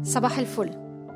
صباح الفل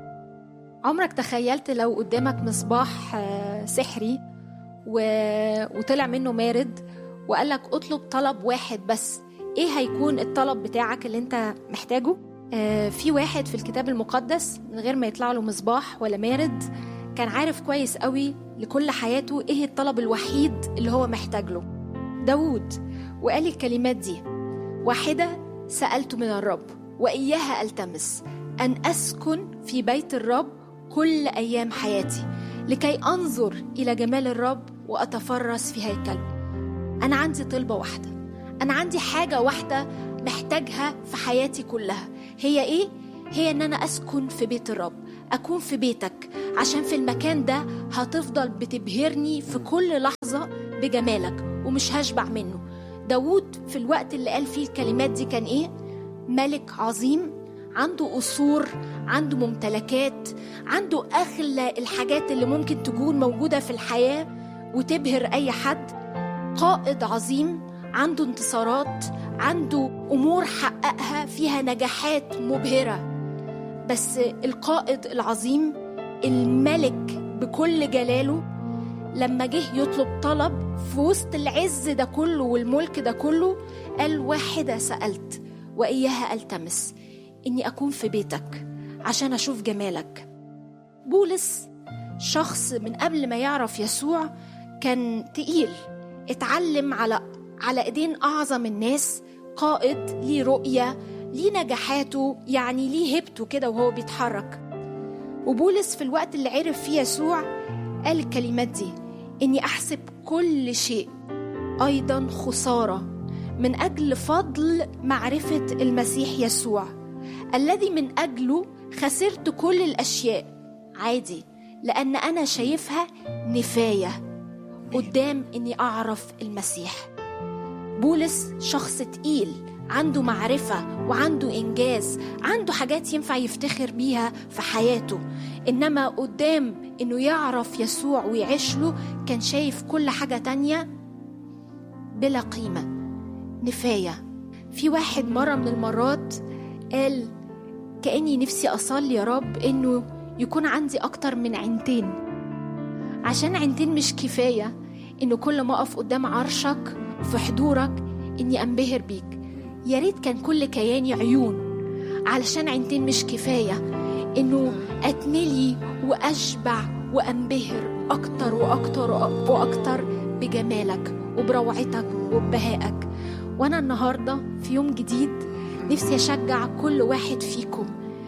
عمرك تخيلت لو قدامك مصباح آه، سحري و... وطلع منه مارد وقال لك اطلب طلب واحد بس ايه هيكون الطلب بتاعك اللي انت محتاجه آه، في واحد في الكتاب المقدس من غير ما يطلع له مصباح ولا مارد كان عارف كويس قوي لكل حياته ايه الطلب الوحيد اللي هو محتاج له داود وقال الكلمات دي واحدة سألت من الرب وإياها ألتمس أن أسكن في بيت الرب كل أيام حياتي لكي أنظر إلى جمال الرب وأتفرس في هيكله أنا عندي طلبة واحدة أنا عندي حاجة واحدة محتاجها في حياتي كلها هي إيه؟ هي إن أنا أسكن في بيت الرب أكون في بيتك عشان في المكان ده هتفضل بتبهرني في كل لحظة بجمالك ومش هشبع منه داود في الوقت اللي قال فيه الكلمات دي كان إيه؟ ملك عظيم عنده قصور عنده ممتلكات عنده أغلى الحاجات اللي ممكن تكون موجودة في الحياة وتبهر أي حد قائد عظيم عنده انتصارات عنده أمور حققها فيها نجاحات مبهرة بس القائد العظيم الملك بكل جلاله لما جه يطلب طلب في وسط العز ده كله والملك ده كله قال واحدة سألت وإياها ألتمس إني أكون في بيتك عشان أشوف جمالك بولس شخص من قبل ما يعرف يسوع كان تقيل اتعلم على على ايدين اعظم الناس قائد ليه رؤيه ليه نجاحاته يعني ليه هيبته كده وهو بيتحرك وبولس في الوقت اللي عرف فيه يسوع قال الكلمات دي اني احسب كل شيء ايضا خساره من اجل فضل معرفه المسيح يسوع الذي من اجله خسرت كل الاشياء عادي لان انا شايفها نفايه قدام اني اعرف المسيح بولس شخص تقيل عنده معرفة وعنده إنجاز عنده حاجات ينفع يفتخر بيها في حياته إنما قدام إنه يعرف يسوع ويعيش له كان شايف كل حاجة تانية بلا قيمة نفاية في واحد مرة من المرات قال كأني نفسي أصلي يا رب إنه يكون عندي أكتر من عينتين عشان عينتين مش كفاية إنه كل ما أقف قدام عرشك في حضورك إني أنبهر بيك يا ريت كان كل كياني عيون علشان عينتين مش كفاية إنه أتملي وأشبع وأنبهر أكتر وأكتر وأكتر بجمالك وبروعتك وببهائك وأنا النهاردة في يوم جديد نفسي أشجع كل واحد فيكم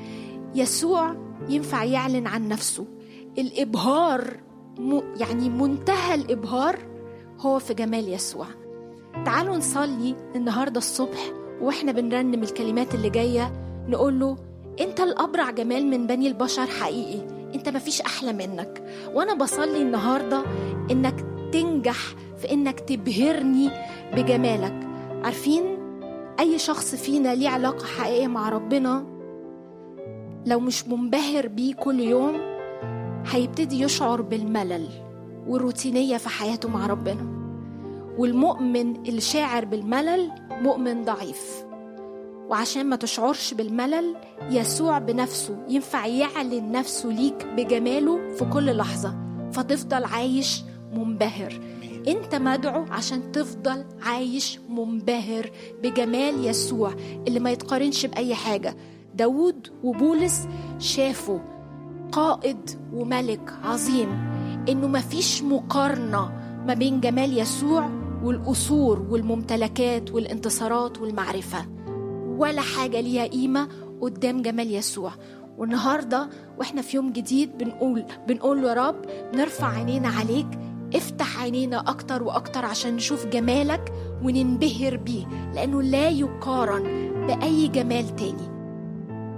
يسوع ينفع يعلن عن نفسه الإبهار م- يعني منتهى الإبهار هو في جمال يسوع تعالوا نصلي النهاردة الصبح وإحنا بنرنم الكلمات اللي جاية نقول له أنت الأبرع جمال من بني البشر حقيقي أنت مفيش أحلى منك وأنا بصلي النهاردة إنك تنجح في إنك تبهرني بجمالك عارفين أي شخص فينا ليه علاقة حقيقية مع ربنا لو مش منبهر بيه كل يوم هيبتدي يشعر بالملل والروتينية في حياته مع ربنا والمؤمن الشاعر بالملل مؤمن ضعيف وعشان ما تشعرش بالملل يسوع بنفسه ينفع يعلن نفسه ليك بجماله في كل لحظة فتفضل عايش منبهر انت مدعو عشان تفضل عايش منبهر بجمال يسوع اللي ما يتقارنش بأي حاجة داود وبولس شافوا قائد وملك عظيم انه مفيش مقارنه ما بين جمال يسوع والقصور والممتلكات والانتصارات والمعرفه ولا حاجه ليها قيمه قدام جمال يسوع والنهارده واحنا في يوم جديد بنقول بنقول له يا رب نرفع عينينا عليك افتح عينينا اكتر واكتر عشان نشوف جمالك وننبهر بيه لانه لا يقارن باي جمال تاني